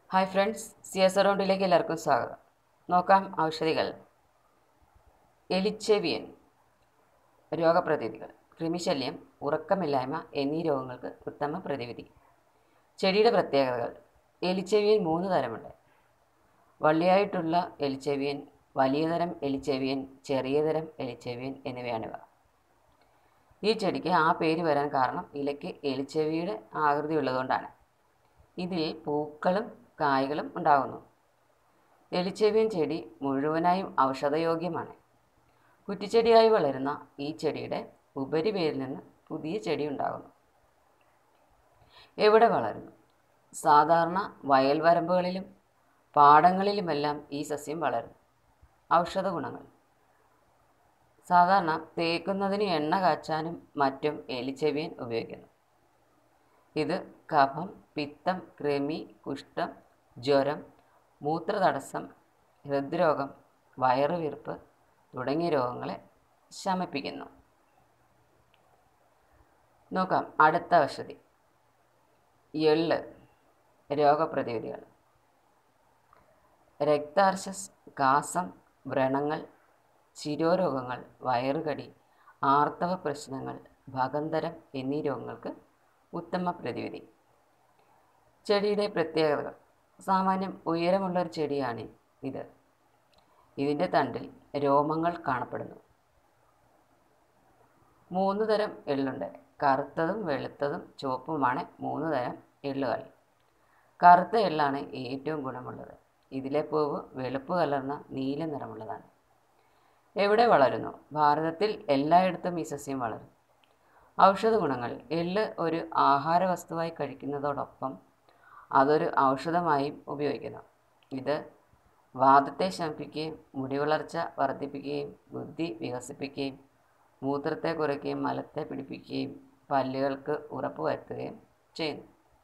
hi friends C S റൗണ്ടിലേക്ക് എല്ലാവർക്കും സ്വാഗതം നോക്കാം ഔഷധികൾ എലിച്ചെവിയൻ രോഗപ്രതിവിധികൾ കൃമിശല്യം ഉറക്കമില്ലായ്മ എന്നീ രോഗങ്ങൾക്ക് ഉത്തമ പ്രതിവിധി ചെടിയുടെ പ്രത്യേകതകൾ എലിച്ചെവിയൻ മൂന്ന് തരമുണ്ട് വള്ളിയായിട്ടുള്ള എലിച്ചെവിയൻ വലിയ തരം എലിച്ചെവിയൻ ചെറിയ തരം എലിച്ചെവിയൻ എന്നിവയാണിവ ഈ ചെടിക്ക് ആ പേര് വരാൻ കാരണം ഇലയ്ക്ക് എലിച്ചെവിയുടെ ആകൃതി ഉള്ളതുകൊണ്ടാണ് ഇതിൽ പൂക്കളും കായ്കളും ഉണ്ടാകുന്നു എലിച്ചെവിയൻ ചെടി മുഴുവനായും ഔഷധയോഗ്യമാണ് കുറ്റിച്ചെടിയായി വളരുന്ന ഈ ചെടിയുടെ ഉപരിവേരിൽ നിന്ന് പുതിയ ചെടി ഉണ്ടാകുന്നു എവിടെ വളരുന്നു സാധാരണ വയൽ വരമ്പുകളിലും പാടങ്ങളിലുമെല്ലാം ഈ സസ്യം വളരുന്നു ഔഷധ ഗുണങ്ങൾ സാധാരണ തേക്കുന്നതിന് എണ്ണ കാച്ചാനും മറ്റും എലിച്ചെവിയൻ ഉപയോഗിക്കുന്നു ഇത് കഫം പിത്തം കൃമി കുഷ്ഠം ജ്വരം മൂത്രതടസ്സം ഹൃദ്രോഗം വയറുവീർപ്പ് തുടങ്ങിയ രോഗങ്ങളെ ശമിപ്പിക്കുന്നു നോക്കാം അടുത്ത ഔഷധി എള്ള് രോഗപ്രതിവിധികൾ രക്താർശസ് കാസം വ്രണങ്ങൾ ശിരോരോഗങ്ങൾ വയറുകടി ആർത്തവ പ്രശ്നങ്ങൾ ഭഗന്തരം എന്നീ രോഗങ്ങൾക്ക് ഉത്തമ പ്രതിവിധി ചെടിയുടെ പ്രത്യേകതകൾ സാമാന്യം ഉയരമുള്ള ഒരു ചെടിയാണ് ഇത് ഇതിൻ്റെ തണ്ടിൽ രോമങ്ങൾ കാണപ്പെടുന്നു മൂന്ന് തരം എള്ളുണ്ട് കറുത്തതും വെളുത്തതും ചുവപ്പുമാണ് മൂന്ന് തരം എള്ളുകൾ കറുത്ത എള്ളാണ് ഏറ്റവും ഗുണമുള്ളത് ഇതിലെ പൂവ് വെളുപ്പ് കലർന്ന നീല നിറമുള്ളതാണ് എവിടെ വളരുന്നു ഭാരതത്തിൽ എല്ലായിടത്തും ഈ സസ്യം വളരും ഔഷധ ഗുണങ്ങൾ എള്ള് ഒരു ആഹാര വസ്തുവായി കഴിക്കുന്നതോടൊപ്പം അതൊരു ഔഷധമായും ഉപയോഗിക്കുന്നു ഇത് വാദത്തെ ശമിപ്പിക്കുകയും മുടി വളർച്ച വർദ്ധിപ്പിക്കുകയും ബുദ്ധി വികസിപ്പിക്കുകയും മൂത്രത്തെ കുറയ്ക്കുകയും മലത്തെ പിടിപ്പിക്കുകയും പല്ലുകൾക്ക് ഉറപ്പ് വരുത്തുകയും ചെയ്യുന്നു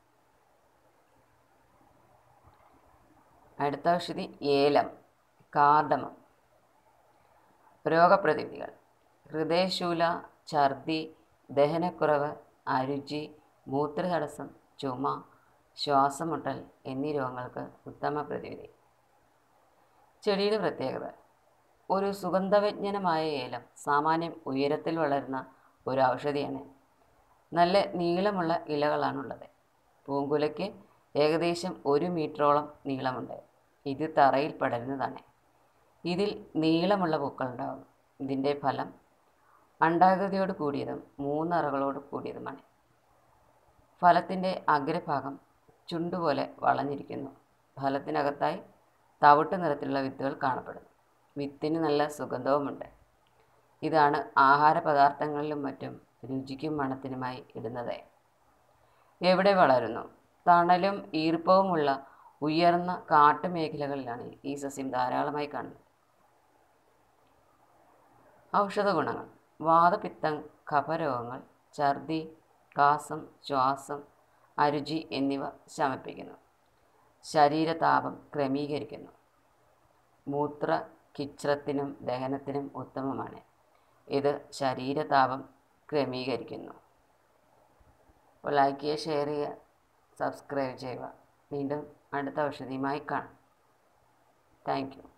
അടുത്ത ഔഷധി ഏലം കാർഡമം രോഗപ്രതിവിധികൾ ഹൃദയശൂല ഛർദി ദഹനക്കുറവ് അരുചി മൂത്രതടസ്സം ചുമ ശ്വാസമുട്ടൽ എന്നീ രോഗങ്ങൾക്ക് ഉത്തമ പ്രതിവിധി ചെടിയുടെ പ്രത്യേകത ഒരു സുഗന്ധവ്യഞ്ജനമായ ഏലം സാമാന്യം ഉയരത്തിൽ വളരുന്ന ഒരു ഔഷധിയാണ് നല്ല നീളമുള്ള ഇലകളാണുള്ളത് പൂങ്കുലയ്ക്ക് ഏകദേശം ഒരു മീറ്ററോളം നീളമുണ്ട് ഇത് തറയിൽ പടരുന്നതാണ് ഇതിൽ നീളമുള്ള പൂക്കളുണ്ടാകും ഇതിൻ്റെ ഫലം അണ്ടാകൃതിയോട് കൂടിയതും മൂന്നറകളോട് കൂടിയതുമാണ് ഫലത്തിൻ്റെ അഗ്രഭാഗം ചുണ്ടുപോലെ വളഞ്ഞിരിക്കുന്നു ഫലത്തിനകത്തായി തവിട്ട് നിറത്തിലുള്ള വിത്തുകൾ കാണപ്പെടുന്നു വിത്തിന് നല്ല സുഗന്ധവുമുണ്ട് ഇതാണ് ആഹാര പദാർത്ഥങ്ങളിലും മറ്റും രുചിക്കും മണത്തിനുമായി ഇടുന്നത് എവിടെ വളരുന്നു തണലും ഈർപ്പവുമുള്ള ഉയർന്ന കാട്ടുമേഖലകളിലാണ് ഈ സസ്യം ധാരാളമായി കാണുന്നത് ഔഷധ ഗുണങ്ങൾ വാതപിത്തം കഫരോഗങ്ങൾ ഛർദി കാസം ശ്വാസം അരുചി എന്നിവ ശമിപ്പിക്കുന്നു ശരീരതാപം ക്രമീകരിക്കുന്നു മൂത്ര കിച്രത്തിനും ദഹനത്തിനും ഉത്തമമാണ് ഇത് ശരീരതാപം ക്രമീകരിക്കുന്നു അപ്പോൾ ലൈക്ക് ചെയ്യുക ഷെയർ ചെയ്യുക സബ്സ്ക്രൈബ് ചെയ്യുക വീണ്ടും അടുത്ത ഔഷധിയുമായി കാണാം താങ്ക് യു